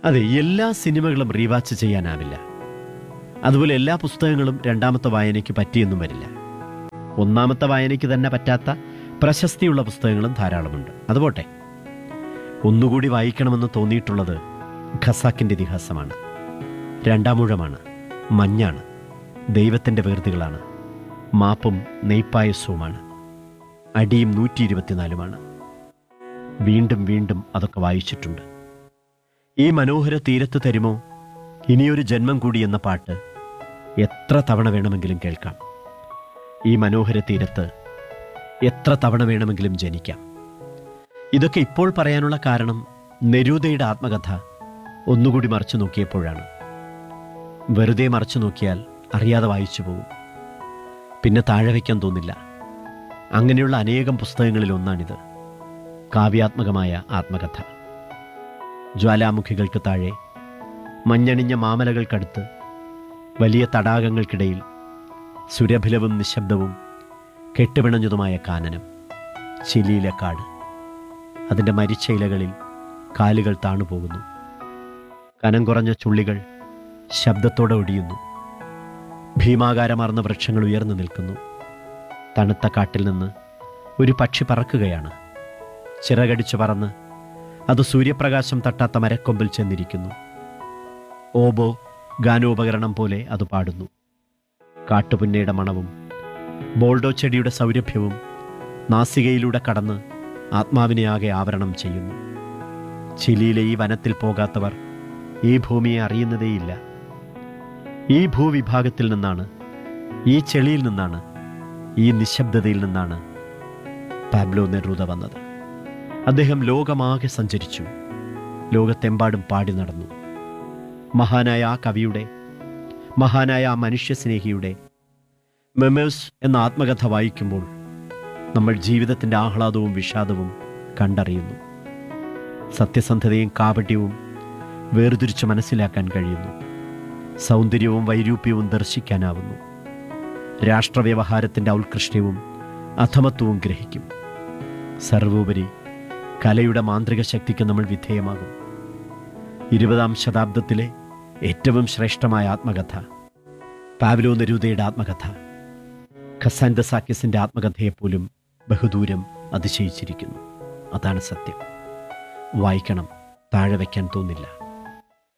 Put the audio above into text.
അതെ എല്ലാ സിനിമകളും റീവാച്ച് ചെയ്യാനാവില്ല അതുപോലെ എല്ലാ പുസ്തകങ്ങളും രണ്ടാമത്തെ വായനയ്ക്ക് പറ്റിയെന്നും വരില്ല ഒന്നാമത്തെ വായനയ്ക്ക് തന്നെ പറ്റാത്ത പ്രശസ്തിയുള്ള പുസ്തകങ്ങളും ധാരാളമുണ്ട് അതുപോട്ടെ ഒന്നുകൂടി വായിക്കണമെന്ന് തോന്നിയിട്ടുള്ളത് ഖസാക്കിൻ്റെ ഇതിഹാസമാണ് രണ്ടാമൂഴമാണ് മഞ്ഞാണ് ദൈവത്തിൻ്റെ വേർതികളാണ് മാപ്പും നെയ്പ്പായസവുമാണ് അടിയും നൂറ്റി ഇരുപത്തിനാലുമാണ് വീണ്ടും വീണ്ടും അതൊക്കെ വായിച്ചിട്ടുണ്ട് ഈ മനോഹര തീരത്ത് തരുമോ ഇനിയൊരു ജന്മം കൂടി എന്ന പാട്ട് എത്ര തവണ വേണമെങ്കിലും കേൾക്കാം ഈ മനോഹര തീരത്ത് എത്ര തവണ വേണമെങ്കിലും ജനിക്കാം ഇതൊക്കെ ഇപ്പോൾ പറയാനുള്ള കാരണം നെരൂദയുടെ ആത്മകഥ ഒന്നുകൂടി മറച്ചു നോക്കിയപ്പോഴാണ് വെറുതെ മറച്ചു നോക്കിയാൽ അറിയാതെ വായിച്ചു പോകും പിന്നെ താഴെ വയ്ക്കാൻ തോന്നില്ല അങ്ങനെയുള്ള അനേകം പുസ്തകങ്ങളിൽ ഒന്നാണിത് കാവ്യാത്മകമായ ആത്മകഥ ജ്വാലാമുഖികൾക്ക് താഴെ മഞ്ഞണിഞ്ഞ മാമലകൾക്കടുത്ത് വലിയ തടാകങ്ങൾക്കിടയിൽ സുരഭിലവും നിശബ്ദവും കെട്ടുപിണഞ്ഞതുമായ കാനനം ചിലിയിലെ കാട് അതിൻ്റെ മരിച്ച ഇലകളിൽ കാലുകൾ താണുപോകുന്നു കനം കുറഞ്ഞ ചുള്ളികൾ ശബ്ദത്തോടെ ഒടിയുന്നു ഭീമാകാരമാർന്ന വൃക്ഷങ്ങൾ ഉയർന്നു നിൽക്കുന്നു തണുത്ത കാട്ടിൽ നിന്ന് ഒരു പക്ഷി പറക്കുകയാണ് ചിറകടിച്ചു പറന്ന് അത് സൂര്യപ്രകാശം തട്ടാത്ത മരക്കൊമ്പിൽ ചെന്നിരിക്കുന്നു ഓബോ ഗാനോപകരണം പോലെ അത് പാടുന്നു കാട്ടുപുന്നയുടെ മണവും ബോൾഡോ ചെടിയുടെ സൗരഭ്യവും നാസികയിലൂടെ കടന്ന് ആത്മാവിനെ ആകെ ആവരണം ചെയ്യുന്നു ചിലിയിലെ ഈ വനത്തിൽ പോകാത്തവർ ഈ ഭൂമിയെ അറിയുന്നതേയില്ല ഈ ഭൂവിഭാഗത്തിൽ നിന്നാണ് ഈ ചെളിയിൽ നിന്നാണ് ഈ നിശബ്ദതയിൽ നിന്നാണ് പാബ്ലോ നെറൂദ വന്നത് അദ്ദേഹം ലോകമാകെ സഞ്ചരിച്ചു ലോകത്തെമ്പാടും പാടി നടന്നു മഹാനായ ആ കവിയുടെ മഹാനായ ആ മനുഷ്യസ്നേഹിയുടെ മെമേഴ്സ് എന്ന ആത്മകഥ വായിക്കുമ്പോൾ നമ്മൾ ജീവിതത്തിൻ്റെ ആഹ്ലാദവും വിഷാദവും കണ്ടറിയുന്നു സത്യസന്ധതയും കാപട്യവും വേർതിരിച്ച് മനസ്സിലാക്കാൻ കഴിയുന്നു സൗന്ദര്യവും വൈരൂപ്യവും ദർശിക്കാനാവുന്നു രാഷ്ട്രവ്യവഹാരത്തിൻ്റെ ഔത്കൃഷ്ടവും അധമത്വവും ഗ്രഹിക്കും സർവോപരി കലയുടെ മാന്ത്രിക ശക്തിക്ക് നമ്മൾ വിധേയമാകും ഇരുപതാം ശതാബ്ദത്തിലെ ഏറ്റവും ശ്രേഷ്ഠമായ ആത്മകഥ പാവ്ലോ നെരൂദയുടെ ആത്മകഥ ഖസാൻദസാക്കിസിൻ്റെ ആത്മകഥയെപ്പോലും ബഹുദൂരം അതിശയിച്ചിരിക്കുന്നു അതാണ് സത്യം വായിക്കണം താഴെ വയ്ക്കാൻ തോന്നില്ല